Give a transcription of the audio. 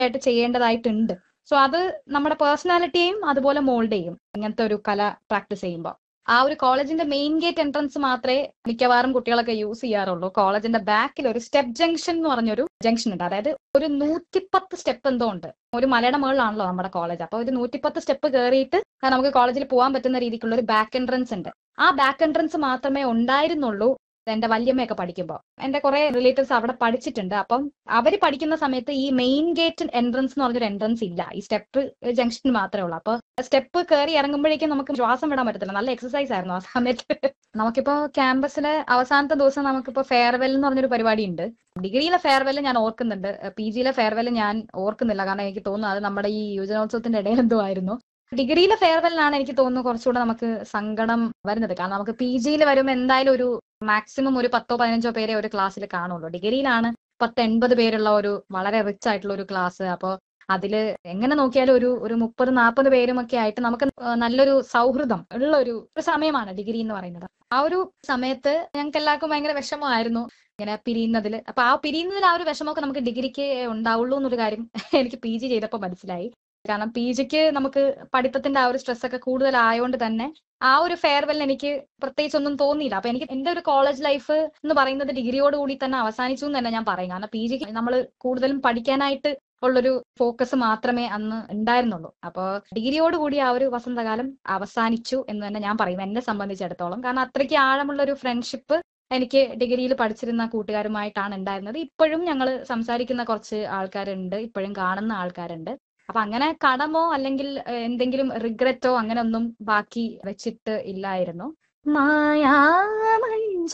ആയിട്ട് ചെയ്യേണ്ടതായിട്ടുണ്ട് സോ അത് നമ്മുടെ പേഴ്സണാലിറ്റിയെയും അതുപോലെ മോൾഡ് ചെയ്യും ഇങ്ങനത്തെ ഒരു കല പ്രാക്ടീസ് ചെയ്യുമ്പോൾ ആ ഒരു കോളേജിന്റെ മെയിൻ ഗേറ്റ് എൻട്രൻസ് മാത്രമേ മിക്കവാറും കുട്ടികളൊക്കെ യൂസ് ചെയ്യാറുള്ളൂ കോളേജിന്റെ ബാക്കിൽ ഒരു സ്റ്റെപ്പ് ജംഗ്ഷൻ എന്ന് പറഞ്ഞൊരു ജംഗ്ഷൻ ഉണ്ട് അതായത് ഒരു നൂറ്റിപ്പത്ത് സ്റ്റെപ്പ് എന്തോ ഉണ്ട് ഒരു മലയുടെ മുകളിലാണല്ലോ നമ്മുടെ കോളേജ് അപ്പൊ ഒരു നൂറ്റിപ്പത്ത് സ്റ്റെപ്പ് കയറിയിട്ട് നമുക്ക് കോളേജിൽ പോകാൻ പറ്റുന്ന രീതിക്കുള്ള ഒരു ബാക്ക് എൻട്രൻസ് ഉണ്ട് ആ ബാക്ക് എൻട്രൻസ് മാത്രമേ ഉണ്ടായിരുന്നുള്ളൂ എന്റെ വല്യമ്മയൊക്കെ പഠിക്കുമ്പോൾ എന്റെ കുറെ റിലേറ്റീവ്സ് അവിടെ പഠിച്ചിട്ടുണ്ട് അപ്പം അവര് പഠിക്കുന്ന സമയത്ത് ഈ മെയിൻ ഗേറ്റ് എൻട്രൻസ് എന്ന് പറഞ്ഞൊരു എൻട്രൻസ് ഇല്ല ഈ സ്റ്റെപ്പ് ജംഗ്ഷൻ മാത്രമേ ഉള്ളൂ അപ്പൊ സ്റ്റെപ്പ് കയറി ഇറങ്ങുമ്പോഴേക്കും നമുക്ക് ശ്വാസം വിടാൻ പറ്റത്തില്ല നല്ല എക്സസൈസ് ആയിരുന്നു ആ സമയത്ത് നമുക്കിപ്പോ ക്യാമ്പസിലെ അവസാനത്തെ ദിവസം നമുക്കിപ്പോ ഫെയർവെൽ എന്ന് പറഞ്ഞൊരു പരിപാടി ഉണ്ട് ഡിഗ്രിയിലെ ഫെയർവെൽ ഞാൻ ഓർക്കുന്നുണ്ട് പി ജിയിലെ ഫെയർവെൽ ഞാൻ ഓർക്കുന്നില്ല കാരണം എനിക്ക് തോന്നുന്നു അത് നമ്മുടെ ഈ യുവജനോത്സവത്തിന്റെ ഇടയിൽ എന്തോ ആയിരുന്നു ഡിഗ്രിയിലെ ഫെയർവെല്ലിനാണ് എനിക്ക് തോന്നുന്നു കുറച്ചുകൂടെ നമുക്ക് സങ്കടം വരുന്നത് കാരണം നമുക്ക് പി ജിയിൽ വരുമ്പോൾ എന്തായാലും ഒരു മാക്സിമം ഒരു പത്തോ പതിനഞ്ചോ പേരെ ഒരു ക്ലാസ്സിൽ കാണുള്ളൂ ഡിഗ്രിയിലാണ് പത്ത് എൺപത് പേരുള്ള ഒരു വളരെ റിച്ച് ആയിട്ടുള്ള ഒരു ക്ലാസ് അപ്പോൾ അതില് എങ്ങനെ നോക്കിയാലും ഒരു ഒരു മുപ്പത് നാൽപ്പത് പേരും ഒക്കെ ആയിട്ട് നമുക്ക് നല്ലൊരു സൗഹൃദം ഉള്ള ഒരു ഒരു സമയമാണ് ഡിഗ്രി എന്ന് പറയുന്നത് ആ ഒരു സമയത്ത് ഞങ്ങൾക്ക് എല്ലാവർക്കും ഭയങ്കര വിഷമമായിരുന്നു ഇങ്ങനെ പിരിയുന്നതിൽ അപ്പൊ ആ പിരിയുന്നതിൽ ആ ഒരു വിഷമമൊക്കെ നമുക്ക് ഡിഗ്രിക്ക് ഉണ്ടാവുള്ളൂ എന്നൊരു കാര്യം എനിക്ക് പി ജി ചെയ്തപ്പോൾ മനസ്സിലായി കാരണം പി ജിക്ക് നമുക്ക് പഠിത്തത്തിന്റെ ആ ഒരു സ്ട്രെസ് ഒക്കെ കൂടുതലായതുകൊണ്ട് തന്നെ ആ ഒരു ഫെയർവെൽ എനിക്ക് പ്രത്യേകിച്ച് ഒന്നും തോന്നിയില്ല അപ്പൊ എനിക്ക് എന്റെ ഒരു കോളേജ് ലൈഫ് എന്ന് പറയുന്നത് ഡിഗ്രിയോട് കൂടി തന്നെ അവസാനിച്ചു എന്ന് തന്നെ ഞാൻ പറയും കാരണം പി ജിക്ക് നമ്മൾ കൂടുതലും പഠിക്കാനായിട്ട് ഉള്ളൊരു ഫോക്കസ് മാത്രമേ അന്ന് ഉണ്ടായിരുന്നുള്ളൂ അപ്പോൾ ഡിഗ്രിയോട് കൂടി ആ ഒരു വസന്തകാലം അവസാനിച്ചു എന്ന് തന്നെ ഞാൻ പറയും എന്നെ സംബന്ധിച്ചിടത്തോളം കാരണം അത്രയ്ക്ക് ആഴമുള്ള ഒരു ഫ്രണ്ട്ഷിപ്പ് എനിക്ക് ഡിഗ്രിയിൽ പഠിച്ചിരുന്ന കൂട്ടുകാരുമായിട്ടാണ് ഉണ്ടായിരുന്നത് ഇപ്പോഴും ഞങ്ങൾ സംസാരിക്കുന്ന കുറച്ച് ആൾക്കാരുണ്ട് ഇപ്പോഴും കാണുന്ന ആൾക്കാരുണ്ട് അപ്പൊ അങ്ങനെ കടമോ അല്ലെങ്കിൽ എന്തെങ്കിലും റിഗ്രറ്റോ അങ്ങനെ ഒന്നും ബാക്കി വെച്ചിട്ട് ഇല്ലായിരുന്നു മായാ